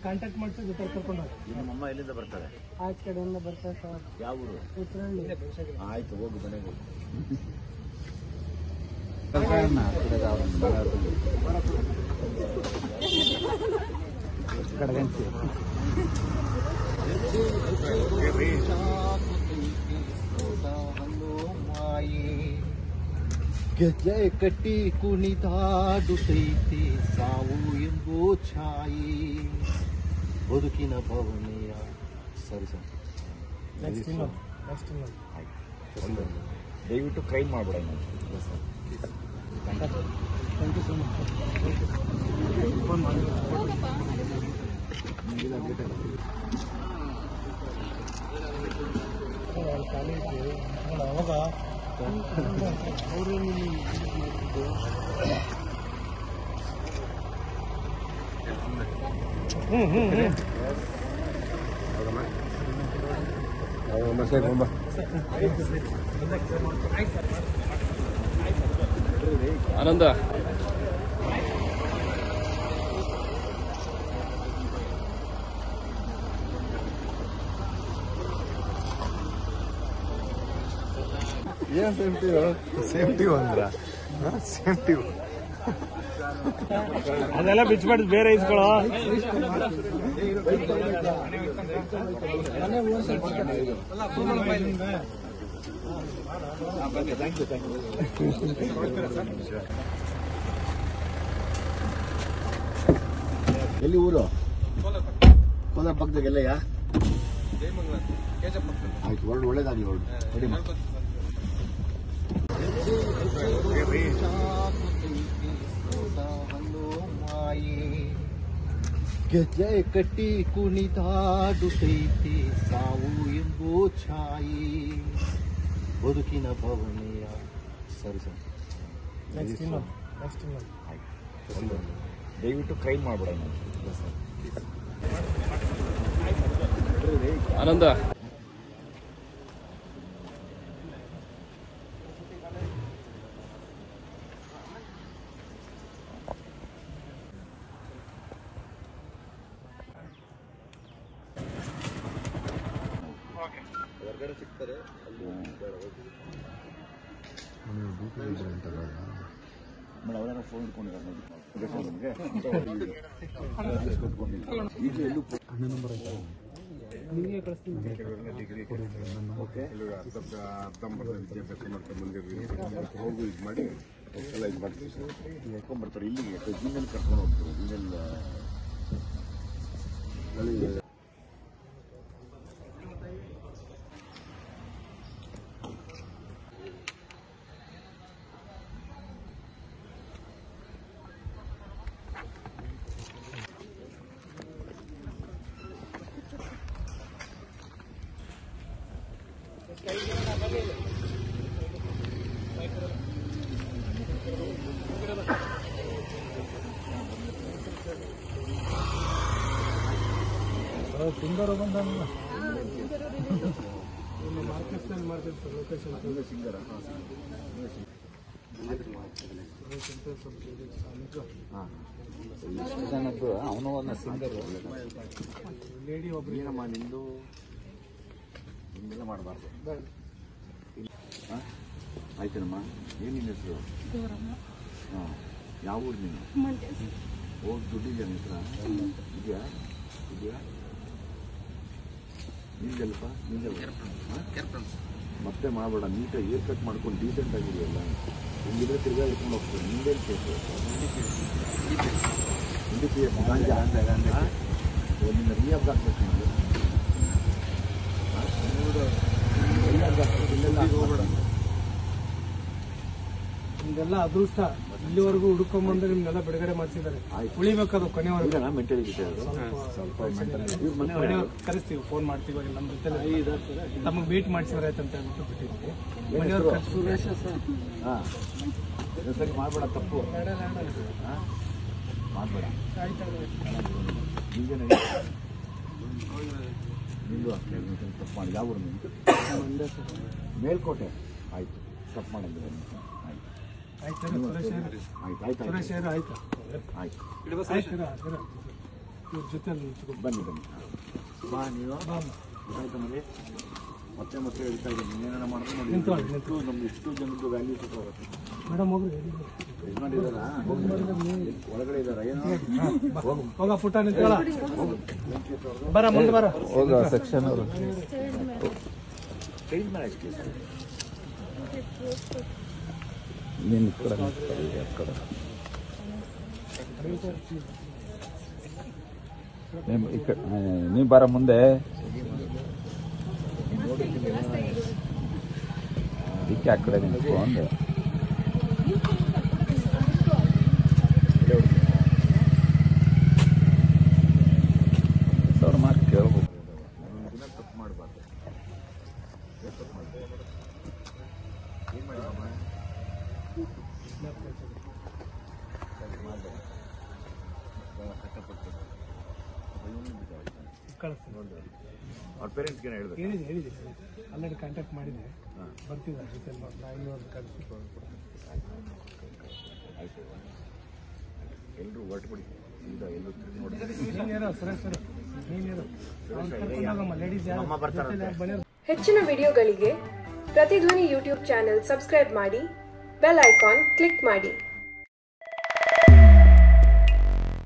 Contact ಮಾಡಿಸಿ ಜೊತೆ ಕರ್ಕೊಂಡು ಹೋಗಿ ನಿಮ್ಮ ಅಮ್ಮ ಎಲ್ಲಿಂದ ಬರ್ತಾರೆ ಆಚೆ ಕಡೆಯಿಂದ ಬರ್ತಾರೆ ಸರ್ ಯಾವ ಊರು ಉತ್ತರಹಳ್ಳಿ ಆಯ್ತು ಹೋಗು ಮನೆಗೆ ಹೋಗು ಗೆಜ್ಜೆ ಕಟ್ಟಿ ಕುಣಿದಾಡುತ್ತೈತೆ ಸಾವು ಎಂಬೋ ಛಾಯಿ ಬದುಕಿನ ಭವನೆಯ ಸರಿ ಸರ್ ನೆಕ್ಸ್ಟ್ ಇನ್ನೊಂದು ನೆಕ್ಸ್ಟ್ ಇನ್ನೊಂದು ದಯವಿಟ್ಟು ಕ್ರೈಮ್ ಮಾಡಬೇಡ thank you so much phone ಮಾಡಿ ಖಾಲಿ ಇತ್ತು ನೋಡು, ಅವಾಗ ಅವರು ಹ್ಮ್ ಹ್ಮ್ ಹ್ಮ್ ಆನಂದ ಏನ್ ಸೇಫ್ಟಿ ಸೇಫ್ಟಿ ಅಂದ್ರ ಸೇಫ್ಟಿ ಅದೆಲ್ಲ ಬಿಚ್ಬಾರ್ದು ಬೇರೆ ಇಸ್ಕೊಳ್ಳೋ ಥ್ಯಾಂಕ್ ಯು ಥ್ಯಾಂಕ್ ಯು ಎಲ್ಲಿ ಊರು ಕೋಲಾರ ಪಕ್ಕದಾಗ ಎಲ್ಲಯ್ಯ ಆಯ್ತು ಹೊರಡು ಒಳ್ಳೇದಾಗಲಿ ಹೊರಡು ರೆಡಿ ಮಾಡಿ ಗೆಜ್ಜೆ ಕಟ್ಟಿ ಕುಣಿದಾಡುತ್ತೈತೆ ಸಾವು ಎಂಬೋ ಛಾಯಿ ಬದುಕಿನ ಭವನೆಯ ಸರಿ ಸರ್ ನೆಕ್ಸ್ಟ್ ಇನ್ನೊಂದು ನೆಕ್ಸ್ಟ್ ಇನ್ನೊಂದು ದಯವಿಟ್ಟು ಕ್ರೈಮ್ ಮಾಡಬೇಡ ಆನಂದ ಹೊರಗಡೆ ಸಿಗ್ತಾರೆ ಅಲ್ಲಿ ಮೇಡಮ್ ಅವರೇನೋ ಫೋನ್ ಇಟ್ಕೊಂಡಿದ್ದಾರೆ ನೋಡಿ ಈಗ ಎಲ್ಲೂ ನಿಮಗೆ ಕಳಿಸ್ತೀನಿ ಓಕೆ ಅರ್ಧಂಬರ್ಧ ವಿದ್ಯಾಭ್ಯಾಸ ಮಾಡ್ಕೊಂಡು ಬಂದಿರ್ರಿ ಹೋಗು ಇದು ಮಾಡಿ ಎಲ್ಲ ಇದು ಮಾಡ್ತೀವಿ ಸರ್ ಕರ್ಕೊಂಡ್ಬರ್ತಾರೆ ಇಲ್ಲಿಗೆ ಜಿಮೇಲ್ ಕರ್ಕೊಂಡು ಹೋಗ್ತಾರೆ ಜಿಮೇಲ್ ಅಲ್ಲಿ ಸುಂದರ ಬಂದ ಮಾರ್ಕೆಟ್ನಲ್ಲಿ ಮಾಡ್ತೀನಿ ಸರ್ ಲೊಕೇಶನ್ ಸಿಂಗರ ಹಾಂ ಎಷ್ಟು ಜನದ್ದು ಅವನು ಒಂದು ಸಿಂಗರ್ ಲೇಡಿ ಒಬ್ರು ಏನಮ್ಮ ನಿಂದು ಹಿಂಗೆಲ್ಲ ಮಾಡಬಾರ್ದು ಹಾಂ ಆಯ್ತೇನಮ್ಮ ಏನು ನಿನ್ನ ಹೆಸರು ಹಾಂ ಯಾವ ಊರು ನೀನು ಹೋಗಿ ದುಡ್ಡಿದೆಯಾ ನಿನ್ನ ಹತ್ರ ಇದೆಯಾ ಇದೆಯಾ ನಿಂದೆಲ್ಲಪ್ಪ ನಿಂದೆ ಮತ್ತೆ ಮಾಡಬೇಡ ನೀಟಾಗಿ ಏರ್ ಕಟ್ ಮಾಡ್ಕೊಂಡು ಡೀಸೆಂಟ್ ಆಗಿದೆಯಲ್ಲ ಹಿಂಗಿದ್ರೆ ತಿರ್ಗಾ ಇಟ್ಕೊಂಡು ಹೋಗ್ತಾರೆ ನಿಂದೇನು ಕೇಸು ಹಿಂದಿ ಪಿ ಎಫ್ ಗಾಂಜಾ ನಿನ್ನ ರಿಯಾಬ್ ಹಾಕ್ಬೇಕು ನಾನು ರಿಯಾಬ್ ಹಾಕ್ಬೇಕು ಇಲ್ಲೆಲ್ಲ ಹೋಗ್ಬೇಡ ನಿಮ್ದೆಲ್ಲ ಅದೃಷ್ಟ ಇಲ್ಲಿವರೆಗೂ ಹುಡ್ಕೊಂಬಂದು ನಿಮ್ಗೆಲ್ಲ ಬಿಡುಗಡೆ ಮಾಡಿಸಿದ್ದಾರೆ ಆಯ್ತು. ಉಳಿಬೇಕದು ಕೊನೆವರೆಗೂ ಈಗ ಮೆಂಟಾಲಿಟಿ ಅದು ಸ್ವಲ್ಪ ಮೆಂಟಲ್ ಇವ್ರ ಮನೆ ಕೊನೆ ಕರೆಸ್ತೀವಿ ಫೋನ್ ಮಾಡ್ತೀವಿ ಇವಾಗ ನಮ್ಮ ಜೊತೆ ತಮಗೆ ಮೀಟ್ ಮಾಡಿಸಿದ್ರೆ ಆಯ್ತಂತ ಹೇಳ್ಬಿಟ್ಟು ಬಿಟ್ಟಿದ್ವಿ ಮನೆಯವ್ರು ಕರ್ಸಿ- ಹಾಂ ಸರಿ ಮಾಡಬೇಡ ತಪ್ಪು ಹಾಂ ಮಾಡಬೇಡ ನಿಂಗೇನು ನಿಂದು ಅಷ್ಟೇ ನೀನು ಸ್ವಲ್ಪ ತಪ್ಪು ಮಾಡಿ ಯಾವ ಊರು ನೀನು ಮೇಲ್ಕೋಟೆ ಆಯ್ತು ತಪ್ಪು ಮಾಡಿದ್ರೆ ಆಯ್ತು ಆಯ್ತು ಸುರೇಶ್ ಅವ್ರೆ. ಆಯ್ತು ಆಯ್ತು ಸುರೇಶ್ ಆಯ್ತು ಅವ್ರೆ, ಆಯ್ತು ಆಯ್ತು ಆಯ್ತು ಇರು, ಇರು. ಇವ್ರ ಜೊತೆ ನಿಂತ್ಕೊಂಡು ಬನ್ನಿ ಬನ್ನಿ ಬಾ ನೀವು ಬಾ ಆಯ್ತಾ ಮನೆ ಮತ್ತೆ ಮತ್ತೆ ಹೇಳ್ತಾ ಇದ್ದೀನಿ ನೀನೇನ ಮಾಡಿದ್ರೆ ನೋಡಿ ನಿಂತ್ಕೊಳ್ಳಿ, ಎಷ್ಟು ನಮ್ದು ಇಷ್ಟು ಜನದ್ದು ವ್ಯಾಲ್ಯೂ ಬರುತ್ತೆ ಮೇಡಮ್ ಹೋಗ್ರಿ ಯಜಮಾನ್ ಇದ್ದಾರಾ ಒಳಗಡೆ ಇದ್ದಾರಾ ಏನು ಹೋಗ ಪುಟ್ಟ ನಿಂತ್ಕೊಳ್ಳ ಬರ ಮುಂದೆ ಬರ ಚೇಂಜ್ ಮಾಡಿ ಕೇಸ್ ನೀ ಬರ ಮುಂದೆ ಇದಕ್ಕೆ ಆ ಕಡೆ ನಿಂತ್ಕೊಂಡು ಸರ್ ಮಾತು ಕೇಳ್ಬೇಕು ದಿನ ತಪ್ಪು ಮಾಡಬಾರ್ದು ಏನು ತಪ್ಪು ಮಾಡ್ತಾರೆ ಏನು ಮಾಡಿದಮ್ಮ ಕಷ್ಟಪಟ್ಟು ಕಳಿಸ್ತೀನಿ ಅವ್ರ ಪೇರೆಂಟ್ಸ್ಗೆ ಹೇಳ್ಬೇಕು ಹೇಳಿದೆ ಹೇಳಿದೆ ಆಲ್ರೆಡಿ ಕಾಂಟ್ಯಾಕ್ಟ್ ಮಾಡಿದೆ ಬರ್ತಿದ್ದಾರೆ ಜೊತೆ ಬೆಂಗಳೂರು ಕಳಿಸಿ ಆಯ್ತು ಎಲ್ಲರೂ ಹೊರಟುಬಿಡಿ ಸೀದಾ ಎಲ್ಲರೂ ತಿರುಗಿ ನೋಡಿ ನೀನೇರೋ ಸುರೇಶ್ ಸರ್ ನೀನೇರೋ ಕರ್ಕೊಂಡೋಗಮ್ಮ ಲೇಡೀಸ್ ಯಾರು ಅಮ್ಮ ಬರ್ತಾರಂತೆ. ಜೊತೆಲಿ ಯಾರು ಬಂದಿರೋ ಹೆಚ್ಚಿನ ವಿಡಿಯೋಗಳಿಗೆ ಪ್ರತಿಧ್ವನಿ ಯೂಟ್ಯೂಬ್ ಚಾನೆಲ್ ಸಬ್ಸ್ಕ್ರೈಬ್ ಮಾಡಿ ಬೆಲ್ ಐಕಾನ್ ಕ್ಲಿಕ್ ಮಾಡಿ